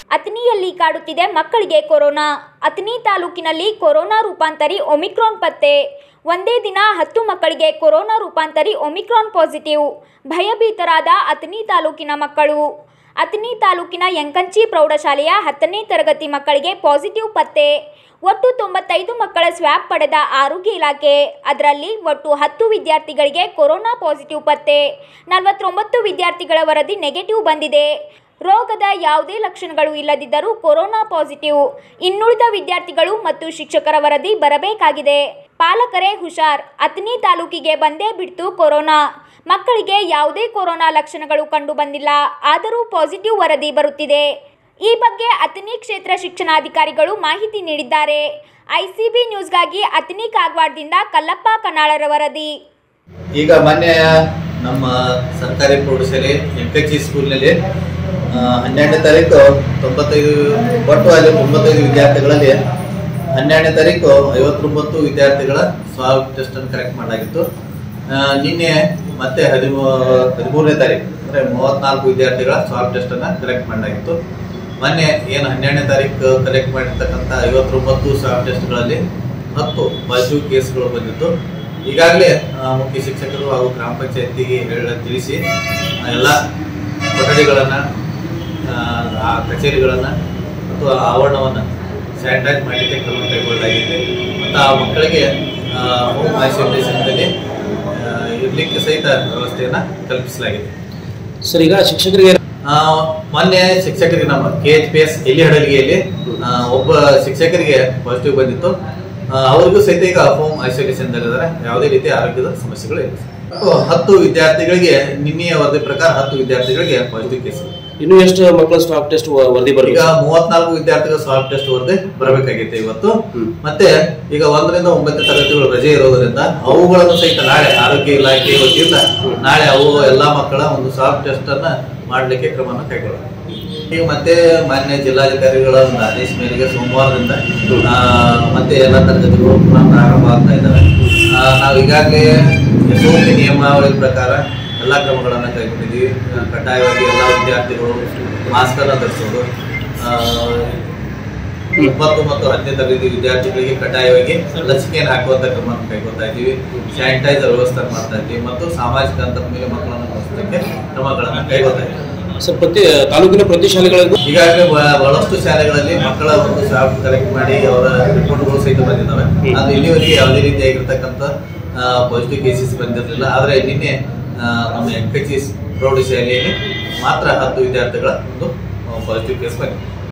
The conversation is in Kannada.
ಅತನಿಯಲ್ಲಿ ಕಾಡುತ್ತಿದೆ ಮಕ್ಕಳಿಗೆ ಕೊರೋನಾ ಅತನಿ ತಾಲೂಕಿನಲ್ಲಿ ಕೊರೋನಾ ರೂಪಾಂತರಿ ಒಮಿಕ್ರಾನ್ ಪತ್ತೆ ಒಂದೇ ದಿನ ಹತ್ತು ಮಕ್ಕಳಿಗೆ ಕೊರೋನಾ ರೂಪಾಂತರಿ ಒಮಿಕ್ರಾನ್ ಪಾಸಿಟಿವ್ ಭಯಭೀತರಾದ ಅತನಿ ತಾಲೂಕಿನ ಮಕ್ಕಳು ಅತನಿ ತಾಲೂಕಿನ ಯಂಕಂಚಿ ಪ್ರೌಢಶಾಲೆಯ ಹತ್ತನೇ ತರಗತಿ ಮಕ್ಕಳಿಗೆ ಪಾಸಿಟಿವ್ ಪತ್ತೆ ಒಟ್ಟು ತೊಂಬತ್ತೈದು ಮಕ್ಕಳ ಸ್ವ್ಯಾಬ್ ಪಡೆದ ಆರೋಗ್ಯ ಇಲಾಖೆ ಅದರಲ್ಲಿ ಒಟ್ಟು ಹತ್ತು ವಿದ್ಯಾರ್ಥಿಗಳಿಗೆ ಕೊರೋನಾ ಪಾಸಿಟಿವ್ ಪತ್ತೆ ನಲವತ್ತೊಂಬತ್ತು ವಿದ್ಯಾರ್ಥಿಗಳ ವರದಿ ನೆಗೆಟಿವ್ ಬಂದಿದೆ ರೋಗದ ಯಾವುದೇ ಲಕ್ಷಣಗಳು ಇಲ್ಲದಿದ್ದರೂ ಕೊರೋನಾ ಪಾಸಿಟಿವ್ ಇನ್ನುಳಿದ ವಿದ್ಯಾರ್ಥಿಗಳು ಮತ್ತು ಶಿಕ್ಷಕರ ವರದಿ ಬರಬೇಕಾಗಿದೆ ಪಾಲಕರೇ ಹುಷಾರ್ ಅತನಿ ತಾಲೂಕಿಗೆ ಬಂದೇ ಬಿಡ್ತು ಕೊರೋನಾ ಮಕ್ಕಳಿಗೆ ಯಾವುದೇ ಕೊರೋನಾ ಲಕ್ಷಣಗಳು ಕಂಡು ಬಂದಿಲ್ಲ ಆದರೂ ಪಾಸಿಟಿವ್ ವರದಿ ಬರುತ್ತಿದೆ ಈ ಬಗ್ಗೆ ಅತನಿ ಕ್ಷೇತ್ರ ಶಿಕ್ಷಣಾಧಿಕಾರಿಗಳು ಮಾಹಿತಿ ನೀಡಿದ್ದಾರೆ ಐಸಿಬಿ ನ್ಯೂಸ್ಗಾಗಿ ಅತನಿ ಕಾಗವಾಡದಿಂದ ಕಲ್ಲಪ್ಪ ಕನಾಳರ ವರದಿ ಈಗ ಮೊನ್ನೆ ನಮ್ಮ ಸರ್ಕಾರಿ ಪ್ರೌಢಶಾಲೆ ಎಂ ಕೆ ಜಿ ಸ್ಕೂಲ್ನಲ್ಲಿ ಆ, ಹನ್ನೆರಡನೇ ತಾರೀಕು ತೊಂಬತ್ತೈದು ಒಟ್ಟು ಅಲ್ಲಿ ತೊಂಬತ್ತೈದು ವಿದ್ಯಾರ್ಥಿಗಳಲ್ಲಿ ಹನ್ನೆರಡನೇ ತಾರೀಕು ಐವತ್ತೊಂಬತ್ತು ವಿದ್ಯಾರ್ಥಿಗಳ ಸ್ವಾಬ್ ಟೆಸ್ಟ್ ಅನ್ನು ಕರೆಕ್ಟ್ ಮಾಡಲಾಗಿತ್ತು ಆ, ನಿನ್ನೆ ಮತ್ತೆ ಹದಿಮೂ ಹದಿಮೂರನೇ ತಾರೀಕು ಅಂದರೆ ಮೂವತ್ನಾಲ್ಕು ವಿದ್ಯಾರ್ಥಿಗಳ ಸ್ವಾಬ್ ಟೆಸ್ಟ್ ಅನ್ನ ಕರೆಕ್ಟ್ ಮಾಡಲಾಗಿತ್ತು ಮೊನ್ನೆ ಏನು ಹನ್ನೆರಡನೇ ತಾರೀಕು ಕಲೆಕ್ಟ್ ಮಾಡಿರ್ತಕ್ಕಂಥ ಐವತ್ತೊಂಬತ್ತು ಸ್ವಾಬ್ ಟೆಸ್ಟ್ಗಳಲ್ಲಿ ಹತ್ತು ಪಾಸಿಟಿವ್ ಕೇಸ್ಗಳು ಬಂದಿತ್ತು ಈಗಾಗಲೇ ಮುಖ್ಯ ಶಿಕ್ಷಕರು ಹಾಗೂ ಗ್ರಾಮ ಪಂಚಾಯತಿಗೆ ಹೇಳ ತಿಳಿಸಿ ಆ, ಎಲ್ಲ ಕೊಠಡಿಗಳನ್ನು ಆ ಕಚೇರಿಗಳನ್ನು ಮತ್ತು ಆ ಆವರಣವನ್ನು ಸ್ಯಾನಿಟೈಸ್ ಮಾಡಲಿಕ್ಕೆ ಕ್ರಮ ಕೈಗೊಳ್ಳಲಾಗಿದೆ ಮತ್ತು ಆ ಮಕ್ಕಳಿಗೆ ಹೋಮ್ ಐಸೋಲೇಷನ್ದಲ್ಲಿ ಇರಲಿಕ್ಕೆ ಸಹಿತ ವ್ಯವಸ್ಥೆಯನ್ನು ಕಲ್ಪಿಸಲಾಗಿದೆ ಸರ್ ಈಗ ಶಿಕ್ಷಕರಿಗೆ ಆ, ಮೊನ್ನೆ ಶಿಕ್ಷಕರಿಗೆ ನಮ್ಮ ಕೆ ಎಚ್ ಪಿ ಎಸ್ ಎಲ್ಲಿ ಹಡಲಿಗೆಯಲ್ಲಿ ಆ, ಒಬ್ಬ ಶಿಕ್ಷಕರಿಗೆ ಪಾಸಿಟಿವ್ ಬಂದಿತ್ತು ಆ, ಅವ್ರಿಗೂ ಸಹಿತ ಈಗ ಹೋಮ್ ಐಸೋಲೇಷನ್ ಇದ್ದಾರೆ ಯಾವುದೇ ರೀತಿಯ ಆರೋಗ್ಯದ ಸಮಸ್ಯೆಗಳು ಇಲ್ಲ ಮತ್ತು ಹತ್ತು ವಿದ್ಯಾರ್ಥಿಗಳಿಗೆ ನಿನ್ನೆಯ ವರದಿ ಪ್ರಕಾರ ಹತ್ತು ವಿದ್ಯಾರ್ಥಿಗಳಿಗೆ ಪಾಸಿಟಿವ್ ಕೇಸ್ ಇನ್ನು ಎಷ್ಟು ಮಕ್ಕಳ ಸ್ಟಾಪ್ ಟೆಸ್ಟ್ ವರದಿ ಈಗ ಬರಬೇಕು ಮೂವತ್ನಾಲ್ಕು ವಿದ್ಯಾರ್ಥಿಗಳ ಸ್ವಾಬ್ ಟೆಸ್ಟ್ ವರದಿ ಬರಬೇಕಾಗಿತ್ತು ಇವತ್ತು ಹ್ಮ್. ಮತ್ತೆ ಈಗ ಒಂದರಿಂದ ಒಂಬತ್ತನೇ ತರಗತಿಗಳು ರಜೆ ಇರೋದ್ರಿಂದ ಅವುಗಳನ್ನು ಸಹಿತ ನಾಳೆ ಆರೋಗ್ಯ ಇಲಾಖೆ ವತಿಯಿಂದ ನಾಳೆ ಅವು ಎಲ್ಲಾ ಮಕ್ಕಳ ಒಂದು ಸ್ವಾಬ್ ಟೆಸ್ಟ್ ಅನ್ನ ಮಾಡಲಿಕ್ಕೆ ಕ್ರಮವನ್ನು ಕೈಗೊಳ್ಳೋಣ ಈಗ ಮತ್ತೆ ಮಾನ್ಯ ಜಿಲ್ಲಾಧಿಕಾರಿಗಳ ಒಂದು ಆದೇಶ ಮೇರೆಗೆ ಸೋಮವಾರದಿಂದ ಆ, ಮತ್ತೆ ಎಲ್ಲ ತರಗತಿಗಳು ಪುನಃ ಪ್ರಾರಂಭ ಆಗ್ತಾ ಇದ್ದಾವೆ ಆ, ನಾವು ಈಗಾಗಲೇ ಎಸ್ಒಪಿ ನಿಯಮಾವಳಿ ಪ್ರಕಾರ ಎಲ್ಲ ಕ್ರಮಗಳನ್ನು ಕೈಗೊಂಡಿದ್ದೀವಿ ಆ, ಕಡ್ಡಾಯವಾಗಿ ಎಲ್ಲ ವಿದ್ಯಾರ್ಥಿಗಳು ಮಾಸ್ಕ್ ಅನ್ನು ಧರಿಸೋದು ಆ, ಒಂಬತ್ತು ಮತ್ತು ಹತ್ತನೇ ತರಗತಿ ವಿದ್ಯಾರ್ಥಿಗಳಿಗೆ ಕಡ್ಡಾಯವಾಗಿ ಲಸಿಕೆಯನ್ನು ಹಾಕುವಂತ ಕ್ರಮವನ್ನು ಕೈಗೊಳ್ತಾ ಇದ್ದೀವಿ ಸ್ಯಾನಿಟೈಸರ್ ವ್ಯವಸ್ಥೆ ಮಾಡ್ತಾ ಇದ್ದೀವಿ ಮತ್ತು ಸಾಮಾಜಿಕ ಅಂತರ ಮೇಲೆ ಮಕ್ಕಳನ್ನು ಕಳಿಸೋದಕ್ಕೆ ಕ್ರಮಗಳನ್ನು ಕೈಗೊಳ್ತಾ ಇದ್ದೀವಿ ಸರ್ ಪ್ರತಿ ತಾಲೂಕಿನ ಪ್ರತಿ ಶಾಲೆಗಳಿಗೂ ಈಗಾಗಲೇ ಬ- ಬಹಳಷ್ಟು ಶಾಲೆಗಳಲ್ಲಿ ಮಕ್ಕಳ ಒಂದು ಸ್ವಾಬ್ ಕಲೆಕ್ಟ್ ಮಾಡಿ ಅವರ ರಿಪೋರ್ಟ್ಗಳು ಸಹಿತ ಬಂದಿದ್ದಾವೆ ಹ್ಮ್. ಅದು ಇಲ್ಲಿವರೆಗೆ ಯಾವುದೇ ರೀತಿಯಾಗಿರ್ತಕ್ಕಂಥ ಪಾಸಿಟಿವ್ ಕೇಸಸ್ ಬಂದಿರಲಿಲ್ಲ ಆದರೆ ನಿನ್ನೆ ಆ, ನಮ್ಮ ಎಂ ಕೆ ಜಿ ಪ್ರೌಢಶಾಲೆಯಲ್ಲಿ ಮಾತ್ರ ಹತ್ತು ವಿದ್ಯಾರ್ಥಿಗಳ ಒಂದು ಪಾಸಿಟಿವ್ ಕೇಸ್ ಬಂದಿದೆ